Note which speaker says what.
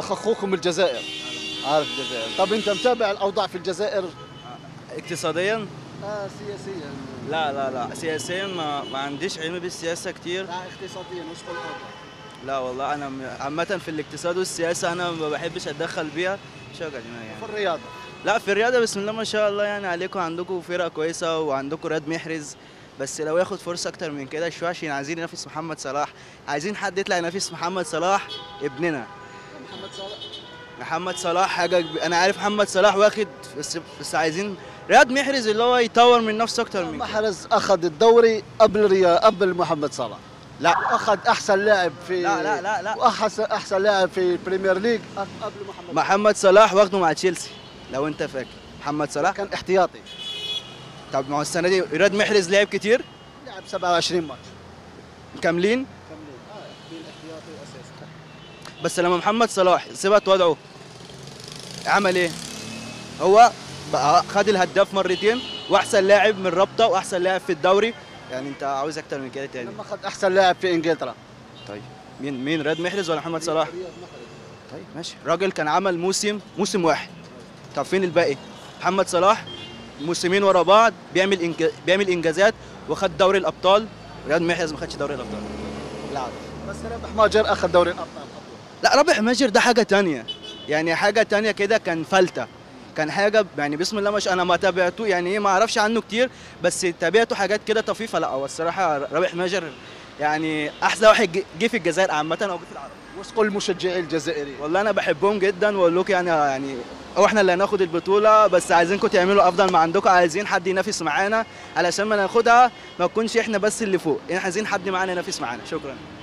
Speaker 1: اخ اخوكم الجزائر عارف الجزائر طب انت متابع الاوضاع في الجزائر
Speaker 2: اقتصاديا
Speaker 1: اه سياسيا
Speaker 2: لا لا لا سياسيا ما, ما عنديش علم بالسياسه كتير
Speaker 1: لا اقتصاديا وش الاوضاع
Speaker 2: لا والله انا م- عامه في الاقتصاد والسياسه انا ما بحبش اتدخل بيها شغل يعني
Speaker 1: في الرياضه
Speaker 2: لا في الرياضه بسم الله ما شاء الله يعني عليكم عندكم فرقه كويسه وعندكم رياض محرز بس لو ياخد فرصه اكتر من كده شويه عشان عايزين ينافس محمد صلاح عايزين حد يطلع ينافس محمد صلاح ابننا
Speaker 1: محمد صلاح
Speaker 2: محمد صلاح حاجه كب... انا عارف محمد صلاح واخد بس بس عايزين رياض محرز اللي هو يطور من نفسه اكتر من كده
Speaker 1: محرز اخذ الدوري قبل ريا قبل محمد صلاح
Speaker 2: لا
Speaker 1: اخذ احسن لاعب في
Speaker 2: لا لا لا لا
Speaker 1: واحسن احسن لاعب في البريمير ليج قبل محمد صلاح
Speaker 2: محمد صلاح واخده مع تشيلسي لو انت فاكر محمد صلاح
Speaker 1: كان احتياطي
Speaker 2: طب ما هو السنه دي رياض محرز لعب كتير
Speaker 1: لعب 27 ماتش
Speaker 2: كاملين
Speaker 1: كاملين اه في الاحتياطي اساسي
Speaker 2: بس لما محمد صلاح ثبت وضعه عمل ايه؟ هو بقى خد الهداف مرتين واحسن لاعب من رابطه واحسن لاعب في الدوري يعني انت عاوز اكتر من كده تاني
Speaker 1: لما اخذ احسن لاعب في انجلترا
Speaker 2: طيب مين مين رياض محرز ولا محمد صلاح؟ طيب ماشي الراجل كان عمل موسم موسم واحد طب فين الباقي؟ محمد صلاح موسمين ورا بعض بيعمل إنج... بيعمل انجازات وخد دوري الابطال رياض محرز ما خدش دوري الابطال
Speaker 1: لا بس ربح ماجر اخذ دوري الابطال
Speaker 2: لا رابح ماجر ده حاجه تانية يعني حاجه تانية كده كان فلته كان حاجه يعني بسم الله ما شاء انا ما تابعته يعني ايه ما اعرفش عنه كتير بس تابعته حاجات كده طفيفه لا هو الصراحه رابح ماجر يعني احسن واحد جه- جه في الجزائر عامه او جه في العرب
Speaker 1: وش قول مشجعي الجزائريين
Speaker 2: والله انا بحبهم جدا واقول لكم يعني يعني هو احنا اللي هناخد البطوله بس عايزينكم تعملوا افضل ما عندكم عايزين حد ينافس معانا علشان ما ناخدها ما نكونش احنا بس اللي فوق احنا عايزين حد معانا ينافس معانا شكرا